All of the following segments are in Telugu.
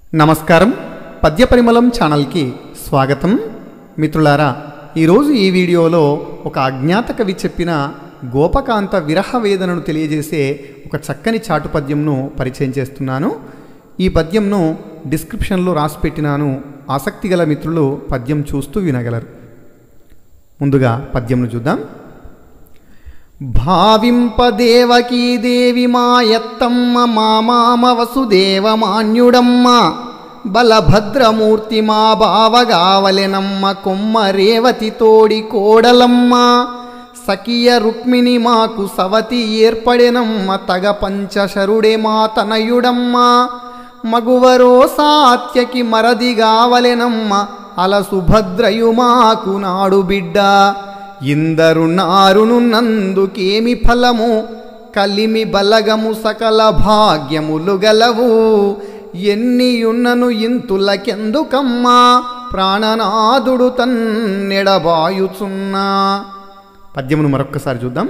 నమస్కారం పద్యపరిమళం ఛానల్కి స్వాగతం మిత్రులారా ఈరోజు ఈ వీడియోలో ఒక అజ్ఞాత కవి చెప్పిన గోపకాంత విరహ వేదనను తెలియజేసే ఒక చక్కని చాటు పద్యంను పరిచయం చేస్తున్నాను ఈ పద్యంను డిస్క్రిప్షన్లో రాసి పెట్టినాను ఆసక్తి గల మిత్రులు పద్యం చూస్తూ వినగలరు ముందుగా పద్యంను చూద్దాం భావింపదేవకీ దేవి మాయత్తమ్మ మామామ వసుదేవ మాన్యుడమ్మ బలభద్రమూర్తి మా బావగావలెనమ్మ కొమ్మ రేవతి తోడి కోడలమ్మ సఖియ రుక్మిణి మాకు సవతి ఏర్పడెనమ్మ తగ పంచశరుడే మా తనయుడమ్మ మగువరో సాత్యకి మరదిగావలెనమ్మ అలసుభద్రయు మాకు నాడు బిడ్డ ఇందరు నారును నందుకేమి ఫలము కలిమి బలగము సకల భాగ్యములు గలవు ఎన్నియున్నను ఇంతులకెందుకమ్మా ప్రాణనాథుడు తన్నెడబాయుచున్నా పద్యమును మరొక్కసారి చూద్దాం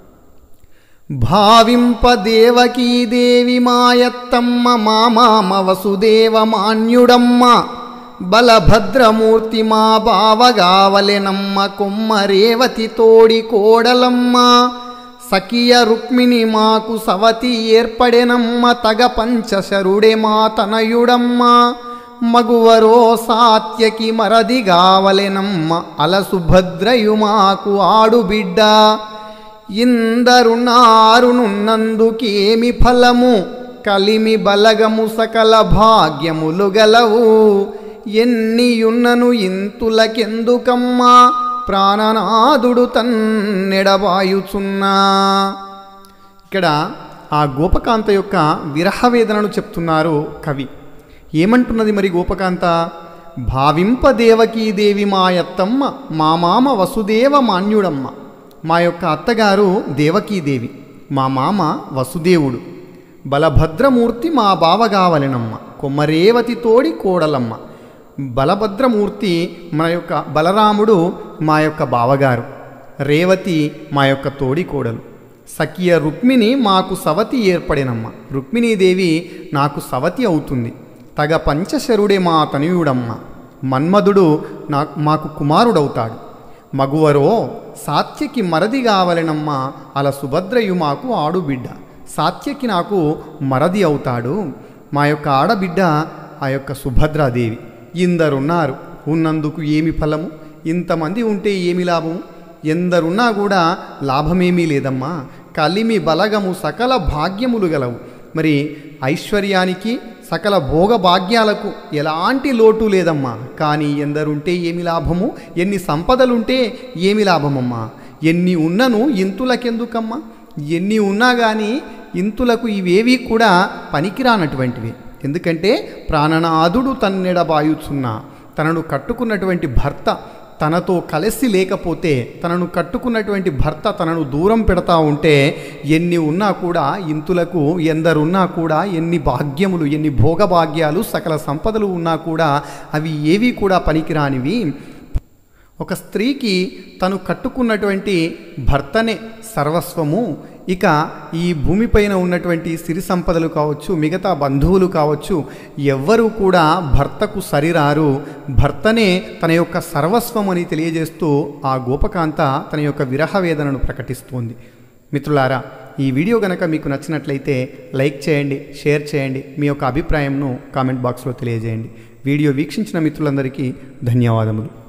భావింపదేవకీ దేవి మాయత్తమ్మ మామామ వసుదేవ మాన్యుడమ్మ బలభద్రమూర్తి మా బావగావలెనమ్మ కొమ్మ రేవతి తోడి కోడలమ్మ సఖియ రుక్మిణి మాకు సవతి ఏర్పడెనమ్మ తగ పంచశరుడే మా తనయుడమ్మ మగువరో సాత్యకి మరదిగావలెనమ్మ అలసుభద్రయు మాకు ఆడుబిడ్డ ఇందరు నారునున్నందుకేమి ఫలము కలిమి బలగము సకల భాగ్యములు గలవు ఎన్నియున్నను ఇంతులకెందుకమ్మా ప్రాణనాథుడు తన్నెడబాయుచున్నా ఇక్కడ ఆ గోపకాంత యొక్క విరహ వేదనను చెప్తున్నారు కవి ఏమంటున్నది మరి గోపకాంత భావింపదేవకీ దేవి మాయత్తమ్మ మా మామ వసుదేవ మాన్యుడమ్మ మా యొక్క అత్తగారు దేవకీదేవి మా మామ వసుదేవుడు బలభద్రమూర్తి మా బావగావలెనమ్మ కొమ్మరేవతి తోడి కోడలమ్మ బలభద్రమూర్తి మన యొక్క బలరాముడు మా యొక్క బావగారు రేవతి మా యొక్క తోడి కోడలు సఖియ రుక్మిణి మాకు సవతి ఏర్పడినమ్మ రుక్మిణీదేవి నాకు సవతి అవుతుంది తగ పంచశరుడే మా తనయుడమ్మ మన్మధుడు నా మాకు కుమారుడవుతాడు మగువరో సాత్యకి మరది కావలెనమ్మ అలా సుభద్రయు మాకు ఆడుబిడ్డ సాత్యకి నాకు మరది అవుతాడు మా యొక్క ఆడబిడ్డ ఆ యొక్క సుభద్రాదేవి ఇందరున్నారు ఉన్నందుకు ఏమి ఫలము ఇంతమంది ఉంటే ఏమి లాభము ఎందరున్నా కూడా లాభమేమీ లేదమ్మా కలిమి బలగము సకల భాగ్యములు గలవు మరి ఐశ్వర్యానికి సకల భోగ భాగ్యాలకు ఎలాంటి లోటు లేదమ్మా కానీ ఎందరుంటే ఏమి లాభము ఎన్ని సంపదలుంటే ఏమి లాభమమ్మా ఎన్ని ఉన్నను ఇంతులకెందుకమ్మా ఎన్ని ఉన్నా కానీ ఇంతులకు ఇవేవి కూడా పనికిరానటువంటివి ఎందుకంటే ప్రాణనాథుడు తన్నెడబాయుచున్నా తనను కట్టుకున్నటువంటి భర్త తనతో కలిసి లేకపోతే తనను కట్టుకున్నటువంటి భర్త తనను దూరం పెడతా ఉంటే ఎన్ని ఉన్నా కూడా ఇంతులకు ఎందరున్నా కూడా ఎన్ని భాగ్యములు ఎన్ని భోగభాగ్యాలు సకల సంపదలు ఉన్నా కూడా అవి ఏవి కూడా పనికిరానివి ఒక స్త్రీకి తను కట్టుకున్నటువంటి భర్తనే సర్వస్వము ఇక ఈ భూమిపైన ఉన్నటువంటి సిరి సంపదలు కావచ్చు మిగతా బంధువులు కావచ్చు ఎవ్వరూ కూడా భర్తకు సరిరారు భర్తనే తన యొక్క సర్వస్వం అని తెలియజేస్తూ ఆ గోపకాంత తన యొక్క విరహ వేదనను ప్రకటిస్తోంది మిత్రులారా ఈ వీడియో గనక మీకు నచ్చినట్లయితే లైక్ చేయండి షేర్ చేయండి మీ యొక్క అభిప్రాయంను కామెంట్ బాక్స్లో తెలియజేయండి వీడియో వీక్షించిన మిత్రులందరికీ ధన్యవాదములు